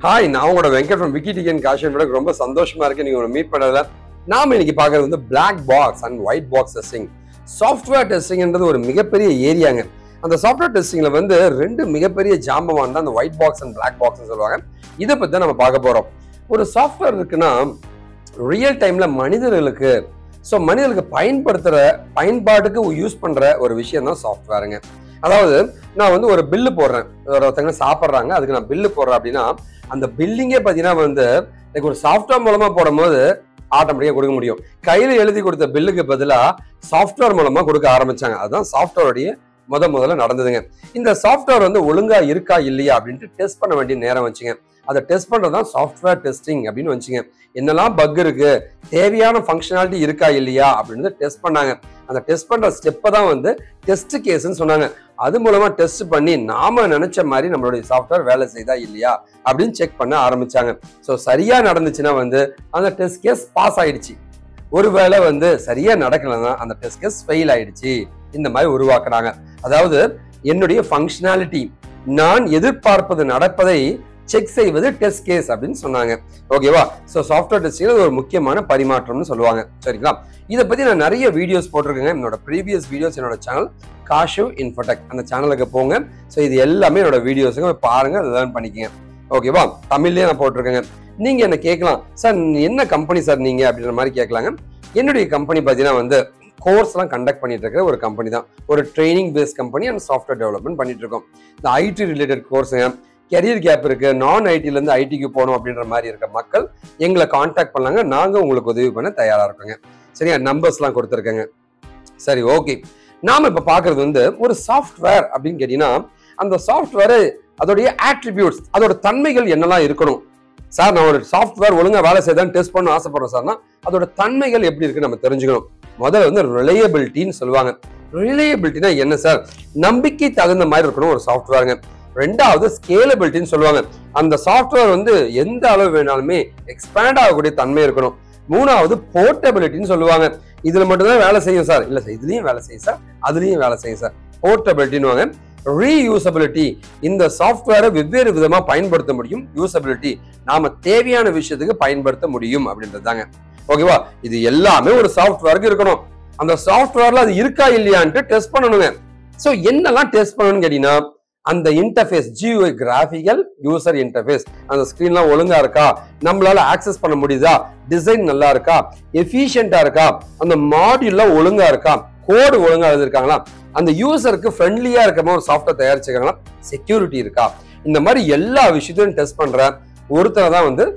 hi நான் உங்களோட Venkat from விக்கி டிகன் காஷன் ரொம்ப சந்தோஷமா இருக்கு நீங்க மீட் பண்ணதுல நாம இன்னைக்கு பார்க்கறது வந்து black box and white box testing software டெஸ்டிங்ன்றது ஒரு மிகப்பெரிய ஏரியாங்க அந்த சாஃப்ட்வேர் டெஸ்டிங்ல வந்து ரெண்டு மிகப்பெரிய ஜாம்பவான் தான் அந்த white box and black box சொல்லுவாங்க இதை பத்தி தான் நம்ம பார்க்க போறோம் ஒரு சாஃப்ட்வேர் இருக்குன்னா ரியல் டைம்ல மனிதர்களுக்கு ஸோ மனிதர்களுக்கு பயன்படுத்துற பயன்பாட்டுக்கு யூஸ் பண்ற ஒரு விஷயம் தான் சாஃப்ட்வேருங்க அதாவது நான் வந்து ஒரு பில்லு போடுறேன் ஒருத்தங்க சாப்பிட்றாங்க அதுக்கு நான் பில்லு போடுறேன் அப்படின்னா அந்த பில்லிங்கே பார்த்தீங்கன்னா வந்து like ஒரு சாஃப்ட்வேர் மூலமா போடும்போது ஆட்டோமேட்டிக்காக கொடுக்க முடியும் கையில் எழுதி கொடுத்த பில்லுக்கு பதிலாக சாஃப்ட்வேர் மூலமா கொடுக்க ஆரம்பிச்சாங்க அதுதான் சாஃப்ட்வேருடைய முத முதல்ல நடந்ததுங்க இந்த சாஃப்ட்வேர் வந்து ஒழுங்கா இருக்கா இல்லையா அப்படின்ட்டு டெஸ்ட் பண்ண வேண்டிய நேரம் வச்சுங்க அதை டெஸ்ட் பண்றது தான் சாஃப்ட்வேர் டெஸ்டிங் அப்படின்னு வச்சுங்க என்னெல்லாம் பக் இருக்கு தேவையான ஃபங்க்ஷனாலிட்டி இருக்கா இல்லையா அப்படின்னு டெஸ்ட் பண்ணாங்க அந்த டெஸ்ட் பண்ற ஸ்டெப்பை தான் வந்து டெஸ்ட் கேஸ்ன்னு சொன்னாங்க அது மூலமா டெஸ்ட் பண்ணி நாம நினைச்ச மாதிரி நம்மளுடைய சாஃப்ட்வேர் வேலை செய்தா இல்லையா அப்படின்னு செக் பண்ண ஆரம்பிச்சாங்க ஸோ சரியா நடந்துச்சுன்னா வந்து அந்த டெஸ்ட் கேஸ் பாஸ் ஆயிடுச்சு ஒருவேளை வந்து சரியா நடக்கலன்னா அந்த டெஸ்ட் கேஸ் ஃபெயில் ஆயிடுச்சு இந்த மாதிரி உருவாக்குறாங்க அதாவது என்னுடைய ஃபங்க்ஷனாலிட்டி நான் எதிர்பார்ப்பது நடப்பதை செக் செய்வது டெஸ்ட் கேஸ் அப்படின்னு சொன்னாங்க ஓகேவா ஸோ சாஃப்ட்வேர் டெஸ்டிங் ஒரு முக்கியமான பரிமாற்றம்னு சொல்லுவாங்க சரிங்களா இதை பத்தி நான் நிறைய வீடியோஸ் போட்டிருக்கேங்க என்னோட ப்ரீவியஸ் வீடியோஸ் என்னோட சேனல் காஷு இன்ஃபோடெக் அந்த சேனலுக்கு போங்க ஸோ இது எல்லாமே என்னோட வீடியோஸுங்க பாருங்க லேர்ன் பண்ணிக்கங்க ஓகேவா தமிழ்லயே நான் போட்டிருக்கேங்க நீங்க என்ன கேட்கலாம் சார் என்ன கம்பெனி சார் நீங்க அப்படின்ற மாதிரி கேட்கலாங்க என்னுடைய கம்பெனி பார்த்தீங்கன்னா வந்து கோர்ஸ்லாம் கண்டக்ட் பண்ணிட்டு இருக்கிற ஒரு கம்பெனி தான் ஒரு training base company and software development பண்ணிட்டு இருக்கோம் இந்த ஐடி ரிலேட்டட் கோர்ஸுங்க கெரியர் கேப் இருக்கு நான் ஐடில இருந்து ஐடிக்கு போகணும் அப்படின்ற மாதிரி இருக்க மக்கள் எங்களை காண்டாக்ட் பண்ணாங்க நாங்க உங்களுக்கு உதவி பண்ண தயாரா இருக்கோங்க சரியா நம்பர்ஸ்லாம் கொடுத்துருக்கேங்க சரி ஓகே நாம இப்ப பாக்குறது வந்து ஒரு சாஃப்ட்வேர் அப்படின்னு கேட்டீங்கன்னா அந்த சாஃப்ட்வேர் அதோடைய ஆட்ரிபியூட்ஸ் அதோட தன்மைகள் என்னெல்லாம் இருக்கணும் சார் நான் ஒரு சாஃப்ட்வேர் ஒழுங்கா வேலை செய்தான் டெஸ்ட் பண்ண ஆசைப்படுறேன் சார்னா அதோட தன்மைகள் எப்படி இருக்கு நம்ம தெரிஞ்சுக்கணும் முதல்ல வந்து ரிலையபிலிட்டின்னு சொல்லுவாங்க ரிலையபிலிட்டினா என்ன சார் நம்பிக்கை தகுந்த மாதிரி இருக்கணும் ஒரு சாஃப்ட்வேருங்க ரெண்டாவது ஸ்கேலபிலிட்டின்னு சொல்லுவாங்க அந்த சாஃப்ட்வேர் வந்து எந்த அளவு வேணாலுமே எக்ஸ்பேண்ட் ஆகக்கூடிய தன்மை இருக்கணும் மூணாவது போர்ட்டபிலிட்டின்னு சொல்லுவாங்க இதுல மட்டும்தான் வேலை செய்யும் சார் இல்ல சார் இதுலயும் வேலை செய்யும் சார் அதுலயும் வேலை செய்யும் சார் போர்ட்டபிலிட்டின்னு ரீயூசபிலிட்டி இந்த சாஃப்ட்வேரை வெவ்வேறு விதமா பயன்படுத்த முடியும் யூசபிலிட்டி நாம தேவையான விஷயத்துக்கு பயன்படுத்த முடியும் அப்படின்றது தாங்க ஓகேவா இது எல்லாமே ஒரு சாஃப்ட்வேருக்கு இருக்கணும் அந்த சாஃப்ட்வேர்ல அது இருக்கா இல்லையான்ட்டு டெஸ்ட் பண்ணணுங்க சோ என்னெல்லாம் டெஸ்ட் பண்ணணும்னு கேட்டீங்கன்னா அந்த interface GUI graphical user interface அந்த ஸ்கிரீன்லாம் ஒழுங்கா இருக்கா நம்மளால ஆக்சஸ் பண்ண முடியுதா டிசைன் நல்லா இருக்கா எஃபிஷியண்டா இருக்கா அந்த மாடியூல்லாம் ஒழுங்கா இருக்கா கோடு ஒழுங்கா எழுதிருக்காங்களா அந்த யூசருக்கு ஃப்ரெண்ட்லியா இருக்க மாதிரி ஒரு சாஃப்ட்வேர் தயாரிச்சிருக்காங்களா செக்யூரிட்டி இருக்கா இந்த மாதிரி எல்லா விஷயத்தையும் டெஸ்ட் பண்ற ஒருத்தர் தான் வந்து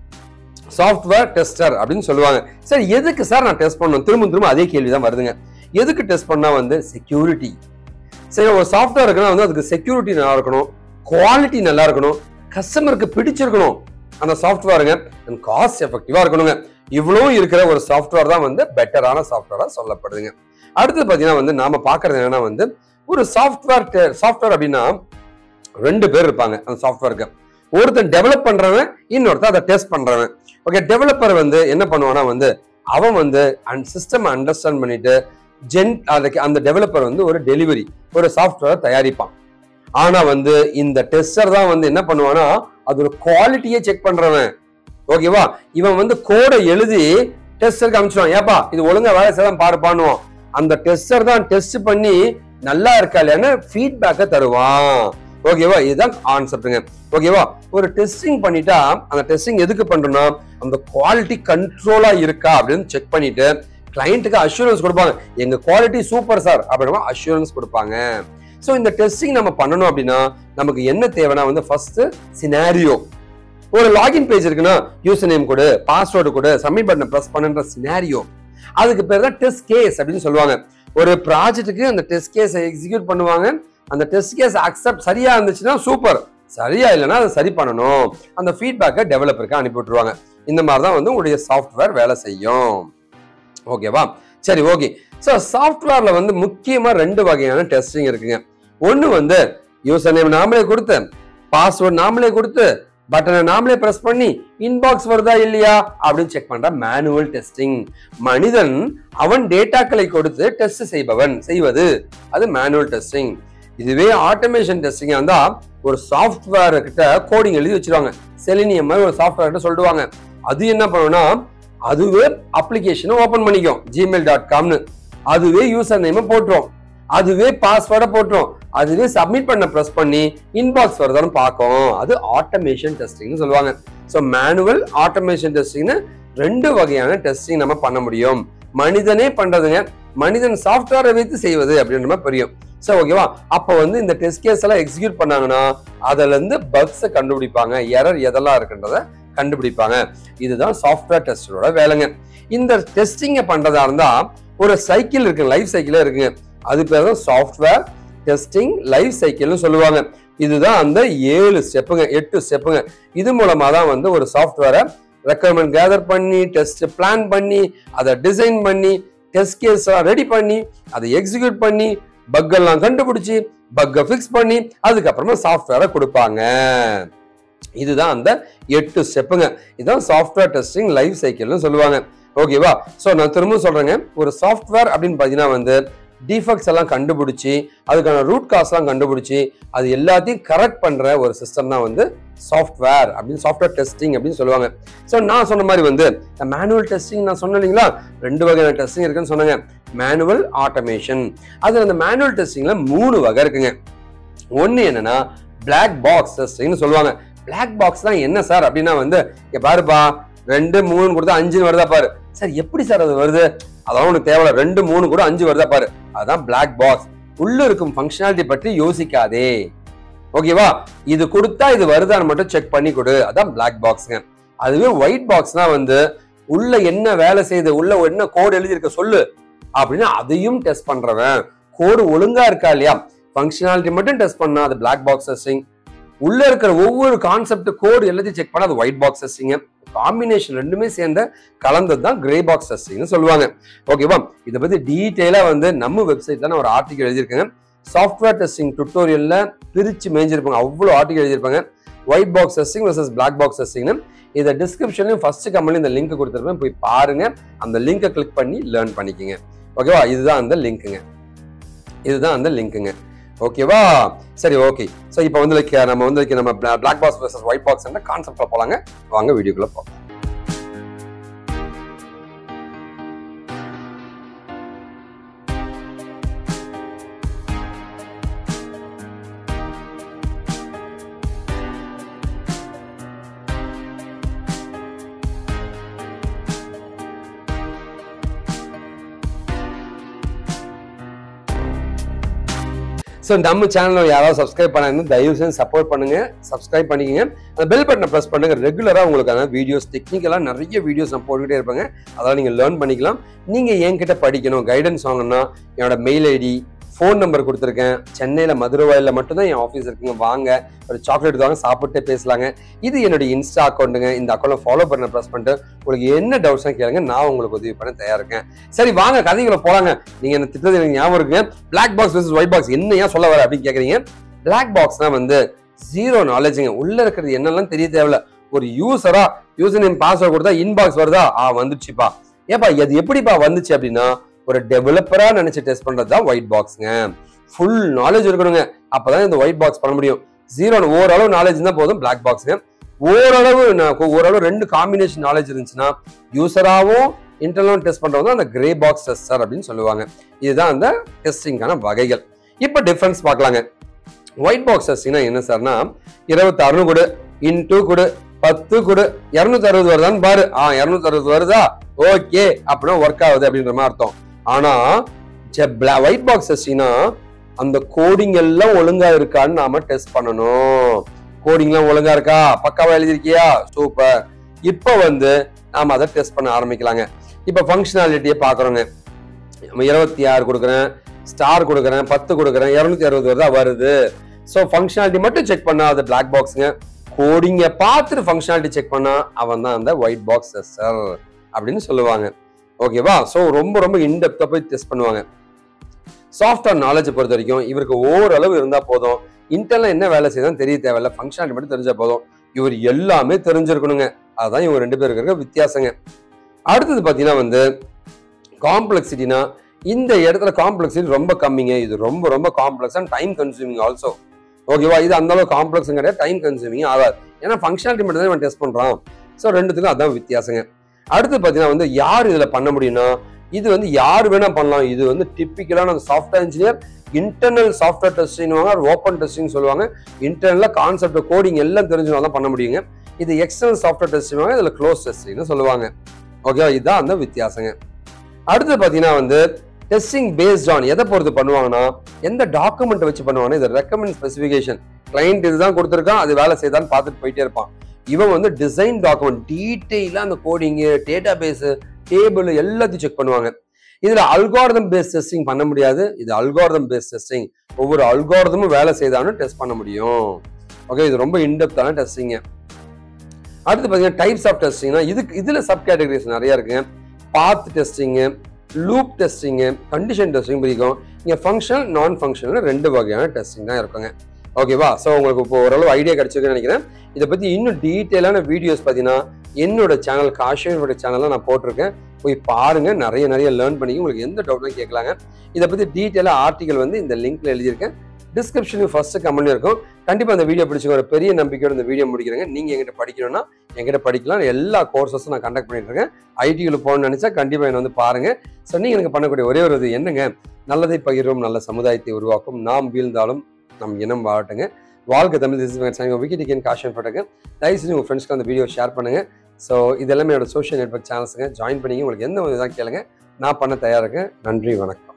சாஃப்ட்வேர் டெஸ்டர் அப்படின்னு சொல்லுவாங்க சார் எதுக்கு சார் நான் டெஸ்ட் பண்ணணும் திரும்ப திரும்ப அதே கேள்வி தான் வருதுங்க எதுக்கு டெஸ்ட் பண்ணா வந்து செக்யூரிட்டி சரி ஒரு சாஃப்ட்வேர் இருக்குன்னா வந்து அதுக்கு செக்யூரிட்டி நல்லா இருக்கணும் குவாலிட்டி நல்லா இருக்கணும் கஸ்டமருக்கு பிடிச்சிருக்கணும் அந்த சாஃப்ட்வேருங்க அண்ட் காஸ்ட் எஃபெக்டிவா இருக்கணுங்க இவ்வளோ இருக்கிற ஒரு சாஃப்ட்வேர் தான் வந்து பெட்டரான சாஃப்ட்வேரா சொல்லப்படுதுங்க அடுத்து பார்த்தீங்கன்னா வந்து நாம பார்க்கறது என்னன்னா வந்து ஒரு சாஃப்ட்வேர் சாஃப்ட்வேர் அப்படின்னா ரெண்டு பேர் இருப்பாங்க அந்த சாஃப்ட்வேருக்கு ஒருத்தன் டெவலப் பண்றவன் இன்னொருத்தன் அதை டெஸ்ட் பண்றவன் ஓகே டெவலப்பர் வந்து என்ன பண்ணுவானா வந்து அவன் வந்து அண்ட் சிஸ்டம் அண்டர்ஸ்டாண்ட் பண்ணிட்டு ஜென் அதுக்கு அந்த டெவலப்பர் வந்து ஒரு டெலிவரி ஒரு சாஃப்ட்வேர் தயாரிப்பான் ஆனா வந்து இந்த டெஸ்டர் தான் வந்து என்ன பண்ணுவானா அதோட குவாலிட்டியை செக் பண்றவன் ஓகேவா இவன் வந்து கோடை எழுதி டெஸ்டருக்கு அனுப்பிச்சிடுவான் ஏப்பா இது ஒழுங்கா வேலை செய்யலாம் பாரு பண்ணுவோம் அந்த டெஸ்டர் தான் டெஸ்ட் பண்ணி நல்லா இருக்கா இல்லையான்னு ஃபீட்பேக்கை தருவான் ஓகேவா இதுதான் கான்செப்ட்டுங்க ஓகேவா ஒரு டெஸ்டிங் பண்ணிட்டா அந்த டெஸ்டிங் எதுக்கு பண்றோம்னா அந்த குவாலிட்டி கண்ட்ரோலா இருக்கா அப்படின்னு செக் பண்ணிட்டு கிளைண்ட்டுக்கு அஷூரன்ஸ் கொடுப்பாங்க எங்க குவாலிட்டி சூப்பர் சார் அப்படின்னா அஷூரன்ஸ் கொடுப்பாங்க ஸோ இந்த டெஸ்டிங் நம்ம பண்ணணும் அப்படின்னா நமக்கு என்ன தேவைன்னா வந்து ஃபர்ஸ்ட் சினாரியோ ஒரு லாகின் பேஜ் இருக்குன்னா யூசர் நேம் கொடு பாஸ்வேர்டு கொடு சப்மிட் பட்டனை ப்ரெஸ் பண்ணுன்ற சினாரியோ அதுக்கு பேர் தான் டெஸ்ட் கேஸ் அப்படின்னு சொல்லுவாங்க ஒரு ப்ராஜெக்ட்டுக்கு அந்த டெஸ்ட் கேஸ் எக்ஸிக்யூட் பண்ணுவாங்க அந்த டெஸ்ட் கேஸ் அக்செப்ட் சரியா இருந்துச்சுன்னா சூப்பர் சரியா இல்லைன்னா அதை சரி பண்ணணும் அந்த ஃபீட்பேக்கை டெவலப்பருக்கு அனுப்பி விட்டுருவாங்க இந்த மாதிரி தான் வந்து உங்களுடைய சாஃப்ட்வேர் வேலை செய்யும் ஓகேவா சரி ஓகே ஸோ சாஃப்ட்வேர்ல வந்து முக்கியமா ரெண்டு வகையான டெஸ்டிங் இருக்குங்க ஒன்று வந்து யூசர் நேம் நாமளே கொடுத்து பாஸ்வேர்ட் நாமளே கொடுத்து பட்டனை நாமளே பிரஸ் பண்ணி இன்பாக்ஸ் வருதா இல்லையா அப்படின்னு செக் பண்ற மேனுவல் டெஸ்டிங் மனிதன் அவன் டேட்டாக்களை கொடுத்து டெஸ்ட் செய்பவன் செய்வது அது மேனுவல் டெஸ்டிங் இதுவே ஆட்டோமேஷன் டெஸ்டிங் இருந்தா ஒரு சாஃப்ட்வேர் கிட்ட கோடிங் எழுதி வச்சிருவாங்க செலினியம் மாதிரி ஒரு சாஃப்ட்வேர் கிட்ட சொல்லிடுவாங்க அது என்ன பண்ணும்னா அதுவே அப்ளிகேஷனை ஓபன் பண்ணிக்கும் ஜிமெயில் டாட் காம்னு அதுவே யூசர் நேமை போட்டுரும் அதுவே பாஸ்வேர்டை போட்டுரும் அதுவே சப்மிட் பண்ண ப்ரெஸ் பண்ணி இன்பாக்ஸ் வருதான்னு பார்க்கும் அது ஆட்டோமேஷன் டெஸ்டிங்னு சொல்லுவாங்க ஸோ மேனுவல் ஆட்டோமேஷன் டெஸ்டிங்னு ரெண்டு வகையான டெஸ்டிங் நம்ம பண்ண முடியும் மனிதனே பண்றதுங்க மனிதன் சாஃப்ட்வேரை வைத்து செய்வது அப்படின்ற மாதிரி புரியும் ஸோ ஓகேவா அப்போ வந்து இந்த டெஸ்ட் கேஸ் எல்லாம் எக்ஸிக்யூட் பண்ணாங்கன்னா அதுல இருந்து பக்ஸை கண்டுபிடிப்பாங்க எரர் எதெல்லாம் இருக்குன்றத கண்டுபிடிப்பாங்க இதுதான் சாஃப்ட்வேர் டெஸ்டரோட வேலைங்க இந்த டெஸ்டிங்கை பண்றதா இருந்தா ஒரு சைக்கிள் இருக்கு லைஃப் சைக்கிளே இருக்குங்க அது பேர் தான் சாஃப்ட்வேர் டெஸ்டிங் லைஃப் சைக்கிள்னு சொல்லுவாங்க இதுதான் அந்த ஏழு ஸ்டெப்புங்க எட்டு ஸ்டெப்புங்க இது மூலமா தான் வந்து ஒரு சாஃப்ட்வேரை ரெக்குவயர்மெண்ட் கேதர் பண்ணி டெஸ்ட் பிளான் பண்ணி அதை டிசைன் பண்ணி டெஸ்ட் கேஸ் ரெடி பண்ணி அதை எக்ஸிக்யூட் பண்ணி பக் எல்லாம் கண்டுபிடிச்சி பக்கை ஃபிக்ஸ் பண்ணி அதுக்கப்புறமா சாஃப்ட்வேரை கொடுப்பாங்க இதுதான் அந்த எட்டு ஸ்டெப்புங்க இதுதான் சாஃப்ட்வேர் டெஸ்டிங் லைஃப் சைக்கிள்னு சொல்லுவாங்க ஓகேவா ஸோ நான் திரும்ப சொல்றேங்க ஒரு சாஃப்ட்வேர் அப்படின்னு பார்த்தீங்கன்னா வந்து டிஃபெக்ட்ஸ் எல்லாம் கண்டுபிடிச்சி அதுக்கான ரூட் காஸ்லாம் கண்டுபிடிச்சி அது எல்லாத்தையும் கரெக்ட் பண்ற ஒரு சிஸ்டம் தான் வந்து சாஃப்ட்வேர் அப்படின்னு சாஃப்ட்வேர் டெஸ்டிங் அப்படின்னு சொல்லுவாங்க ஸோ நான் சொன்ன மாதிரி வந்து மேனுவல் டெஸ்டிங் நான் சொன்னேன் இல்லைங்களா ரெண்டு வகையான டெஸ்டிங் இருக்குன்னு சொன்னாங்க மேனுவல் ஆட்டோமேஷன் அது அந்த மேனுவல் டெஸ்டிங்ல மூணு வகை இருக்குங்க ஒன்று என்னன்னா பிளாக் பாக்ஸ் டெஸ்டிங்னு சொல்லுவாங்க பிளாக் பாக்ஸ் தான் என்ன சார் அப்படின்னா வந்து இங்க பாருப்பா ரெண்டு மூணு கொடுத்தா அஞ்சுன்னு வருதா பாரு சார் எப்படி சார் அது வருது அதெல்லாம் உனக்கு தேவையில்ல ரெண்டு மூணு கூட அஞ்சு வருதா பாரு அதுதான் பிளாக் பாக்ஸ் உள்ள இருக்கும் ஃபங்க்ஷனாலிட்டி பற்றி யோசிக்காதே ஓகேவா இது கொடுத்தா இது வருதான்னு மட்டும் செக் பண்ணி கொடு அதான் பிளாக் பாக்ஸ்ங்க அதுவே ஒயிட் பாக்ஸ்னா வந்து உள்ள என்ன வேலை செய்யுது உள்ள என்ன கோடு எழுதியிருக்க சொல்லு அப்படின்னா அதையும் டெஸ்ட் பண்றவன் கோடு ஒழுங்கா இருக்கா இல்லையா ஃபங்க்ஷனாலிட்டி மட்டும் டெஸ்ட் பண்ணா அது பிளாக் பாக்ஸ் டெஸ்டிங் உள்ள இருக்கிற ஒவ்வொரு கான்செப்ட் கோடு எல்லாத்தையும் செக் பண்ணா அது ஒயிட் பாக்ஸ் டெஸ்டிங் காம்பினேஷன் ரெண்டுமே சேர்ந்த கலந்தது தான் கிரே பாக்ஸ் டெஸ்டிங்னு சொல்லுவாங்க ஓகேவா இதை பத்தி டீட்டெயிலா வந்து நம்ம வெப்சைட்ல நான் ஒரு ஆர்டிகல் எழுதியிருக்கேன் சாஃப்ட்வேர் டெஸ்டிங் டுட்டோரியல்ல பிரிச்சு மேய்ஞ்சிருப்பாங்க அவ்வளோ ஆர்டிகல் எழுதியிருப்பாங்க white box testing versus black box டெஸ்டிங்னு இதை டிஸ்கிரிப்ஷன்லையும் ஃபர்ஸ்ட் கமெண்ட்ல இந்த லிங்க் கொடுத்துருப்பேன் போய் பாருங்க அந்த லிங்கை கிளிக் பண்ணி லேர்ன் பண்ணிக்கங்க ஓகேவா இதுதான் அந்த லிங்க்குங்க இதுதான் அந்த லிங்க்குங்க ஓகேவா சரி ஓகே ஸோ இப்போ வந்து like நம்ம வந்து like நம்ம black box versus white box கான்செப்ட்ல போலாங்க வாங்க வீடியோக்குள்ள போகலாம் ஸோ நம்ம சேனலை யாராவது சப்ஸ்கிரைப் பண்ணாங்க தயவு செஞ்சு சப்போர்ட் பண்ணுங்க சப்ஸ்கிரைப் பண்ணிக்கங்க அந்த பெல் பட்டனை ப்ரெஸ் பண்ணுங்க ரெகுலராக உங்களுக்கான வீடியோஸ் டெக்னிக்கலாக நிறைய வீடியோஸ் நான் போட்டுக்கிட்டே இருப்பேங்க அதெல்லாம் நீங்கள் லேர்ன் பண்ணிக்கலாம் நீங்கள் என்கிட்ட படிக்கணும் கைடன்ஸ் வாங்கணும்னா என்னோட மெயில் ஐடி ஃபோன் நம்பர் கொடுத்துருக்கேன் சென்னையில் மதுரவாயில் மட்டும்தான் என் ஆஃபீஸ் இருக்குங்க வாங்க ஒரு சாக்லேட் வாங்க சாப்பிட்டே பேசலாங்க இது என்னுடைய இன்ஸ்டா அக்கௌண்ட்டுங்க இந்த அக்கௌண்ட்டை ஃபாலோ பண்ண ப்ரெஸ் பண்ணிட்டு உங்களுக்கு என்ன டவுட்ஸாக கேளுங்க நான் உங்களுக்கு உதவி பண்ண தயாரா இருக்கேன் சரி வாங்க கதைகளை போலாங்க நீங்க என்ன திட்டது எனக்கு ஞாபகம் இருக்குங்க black box versus white box என்ன ஏன் சொல்ல வர அப்படின்னு கேக்குறீங்க பிளாக் பாக்ஸ்னா வந்து ஜீரோ நாலேஜுங்க உள்ள இருக்கிறது என்னெல்லாம் தெரிய தேவையில்ல ஒரு யூசரா யூசர் நேம் பாஸ்வேர்ட் கொடுத்தா இன்பாக்ஸ் வருதா ஆ வந்துச்சுப்பா ஏப்பா அது எப்படிப்பா வந்துச்சு அப்படின்னா ஒரு டெவலப்பரா நினைச்சு டெஸ்ட் பண்றது தான் ஒயிட் பாக்ஸ்ங்க ஃபுல் நாலேஜ் இருக்கணுங்க அப்பதான் இந்த ஒயிட் பாக்ஸ் பண்ண முடியும் ஜீரோ ஓரளவு நாலேஜ் இருந்தா போதும் பிளாக் பாக்ஸுங்க ஓரளவு நான் ஓரளவு ரெண்டு காம்பினேஷன் நாலேஜ் இருந்துச்சுன்னா யூசராகவும் இன்டர்னல் டெஸ்ட் பண்றவங்க அந்த கிரே பாக்ஸ் டெஸ்டர் அப்படின்னு சொல்லுவாங்க இதுதான் அந்த டெஸ்டிங்கான வகைகள் இப்போ டிஃபரன்ஸ் பார்க்கலாங்க ஒயிட் பாக்ஸ் டெஸ்டிங்னா என்ன சார்னா இருபத்தாறுனு கொடு இன்டூ கொடு பத்து கொடு இரநூத்தி அறுபது வருதான்னு பாரு ஆ இரநூத்தி அறுபது வருதா ஓகே அப்படின்னா ஒர்க் ஆகுது அப்படின்ற மாதிரி அர்த்தம் ஆனா ஒயிட் பாக்ஸ் டெஸ்டிங்னா அந்த கோடிங் எல்லாம் ஒழுங்கா இருக்கான்னு நாம டெஸ்ட் பண்ணணும் கோடிங் எல்லாம் ஒழுங்கா இருக்கா பக்காவா எழுதிருக்கியா சூப்பர் இப்போ வந்து நாம அதை டெஸ்ட் பண்ண ஆரம்பிக்கலாங்க இப்போ ஃபங்க்ஷனாலிட்டியை பார்க்குறோங்க நம்ம இருபத்தி ஆறு கொடுக்குறேன் ஸ்டார் கொடுக்குறேன் பத்து கொடுக்குறேன் இரநூத்தி அறுபது வருதா வருது ஸோ ஃபங்க்ஷனாலிட்டி மட்டும் செக் பண்ணா அது பிளாக் பாக்ஸுங்க கோடிங்கை பார்த்துட்டு ஃபங்க்ஷனாலிட்டி செக் பண்ணா அவன் தான் அந்த ஒயிட் பாக்ஸ் டெஸ்டர் அப்படின்னு சொல்லுவாங்க ஓகேவா ஸோ ரொம்ப ரொம்ப இன்டெப்த்தாக போய் டெஸ்ட் பண்ணுவாங்க சாஃப்ட்வேர் நாலேஜ் பொறுத்த வரைக்கும் இவருக்கு ஓரளவு இருந்தால் போதும் இன்டர்னல் என்ன வேலை செய்யணும் தெரிய தேவையில்ல ஃபங்க்ஷனாலிட்டி மட்டும் தெரிஞ்சா போதும் இவர் எல்லாமே தெரிஞ்சிருக்கணுங்க அதுதான் இவங்க ரெண்டு பேருக்கு இருக்க வித்தியாசங்க அடுத்தது பார்த்தீங்கன்னா வந்து காம்ப்ளெக்சிட்டினா இந்த இடத்துல காம்ப்ளெக்ஸிட்டி ரொம்ப கம்மிங்க இது ரொம்ப ரொம்ப complex and time consuming also ஓகேவா இது அந்த அளவு காம்ப்ளெக்ஸும் கிடையாது டைம் கன்சூமிங் ஆகாது ஏன்னா ஃபங்க்ஷனாலிட்டி மட்டும் தான் இவன் டெஸ்ட் பண்றான் ஸோ ரெண்டுத்துக்கும் அதான் வித்தியாசங்க அடுத்து பார்த்தீங்கன்னா வந்து யார் இதில் பண்ண முடியும்னா இது வந்து யார் வேணா பண்ணலாம் இது வந்து டிப்பிக்கலான software engineer internal software testing open testing சொல்லுவாங்க இன்டர்னலாக கான்செப்ட் கோடிங் எல்லாம் தெரிஞ்சவங்க தான் பண்ண முடியுங்க இது எக்ஸ்டர்னல் சாஃப்ட்வேர் டெஸ்டிங் இதில் க்ளோஸ் டெஸ்டிங்னு சொல்லுவாங்க ஓகேவா இதுதான் அந்த வித்தியாசங்க அடுத்து பார்த்தீங்கன்னா வந்து டெஸ்டிங் பேஸ்ட் ஆன் எதை பொறுத்து பண்ணுவாங்கன்னா எந்த டாக்குமெண்ட் வச்சு பண்ணுவாங்கன்னா இது ரெக்கமெண்ட் ஸ்பெசிஃபிகேஷன் கிளைண்ட் இதுதான் கொடுத்துருக்கான் அது வேலை செய்தான்னு பார்த்துட்டு போயிட்டே இருப்பான் இவன் வந்து டிசைன் டாக்குமெண்ட் டீட்டெயிலாக அந்த கோடிங்கு டேட்டா பேஸு டேபிள் எல்லாத்தையும் செக் பண்ணுவாங்க இதுல அல்காரதம் பேஸ் டெஸ்டிங் பண்ண முடியாது இது அல்காரதம் பேஸ் டெஸ்டிங் ஒவ்வொரு அல்காரதமும் வேலை செய்தாலும் டெஸ்ட் பண்ண முடியும் ஓகே இது ரொம்ப இன்டெப்தான டெஸ்டிங்க அடுத்து பார்த்தீங்கன்னா டைப்ஸ் ஆஃப் டெஸ்டிங்னா இதுக்கு இதுல சப் கேட்டகரிஸ் நிறைய இருக்குங்க path testing loop testing condition testing பிடிக்கும் இங்கே ஃபங்க்ஷனல் நான் ஃபங்க்ஷனல் ரெண்டு வகையான டெஸ்டிங் தான் இருக்குங்க ஓகேவா ஸோ உங்களுக்கு இப்போ ஓரளவு ஐடியா கிடைச்சிருக்குன்னு நினைக்கிறேன் இதை பற்றி இன்னும் டீட்டெயிலான வீடியோஸ் பார்த்தீங்கன்னா என்னோட சேனல் காஷியோட சேனலில் நான் போட்டிருக்கேன் போய் பாருங்க நிறைய நிறைய லேர்ன் பண்ணி உங்களுக்கு எந்த டவுட்டும் கேட்கலாங்க இதை பற்றி டீட்டெயிலாக ஆர்டிகல் வந்து இந்த லிங்க்ல எழுதியிருக்கேன் டிஸ்கிரிப்ஷனுக்கு ஃபர்ஸ்ட் கமெண்ட் இருக்கும் கண்டிப்பாக அந்த வீடியோ பிடிச்சிக்க ஒரு பெரிய நம்பிக்கையோட இந்த வீடியோ முடிக்கிறேங்க நீங்கள் எங்கிட்ட படிக்கணும்னா எங்கிட்ட படிக்கலாம் எல்லா கோர்சஸும் நான் கண்டக்ட் பண்ணிட்டு இருக்கேன் ஐடியில் போகணும்னு நினச்சா கண்டிப்பாக என்ன வந்து பாருங்க ஸோ நீங்கள் எனக்கு பண்ணக்கூடிய ஒரே ஒரு இது என்னங்க நல்லதை பகிரும் நல்ல சமுதாயத்தை உருவாக்கும் நாம் வீழ்ந்தாலும் நம் இனம் வாழட்டுங்க வாழ்க்கை தமிழ் திஸ் விக்கிடிக்கன் காஷன் போட்டுங்க தயவு செஞ்சு உங்கள் ஃப்ரெண்ட்ஸ்க்கு அந்த வீடியோ ஷேர் பண்ணுங்க ஸோ இது எல்லாமே என்னோட சோஷியல் நெட்ஒர்க் சேனல்ஸுங்க ஜாயின் பண்ணி உங்களுக்கு எந்த ஒரு இதாக கேளுங்க நான் பண்ண தயாராக இருக்கேன் நன்றி வணக்கம்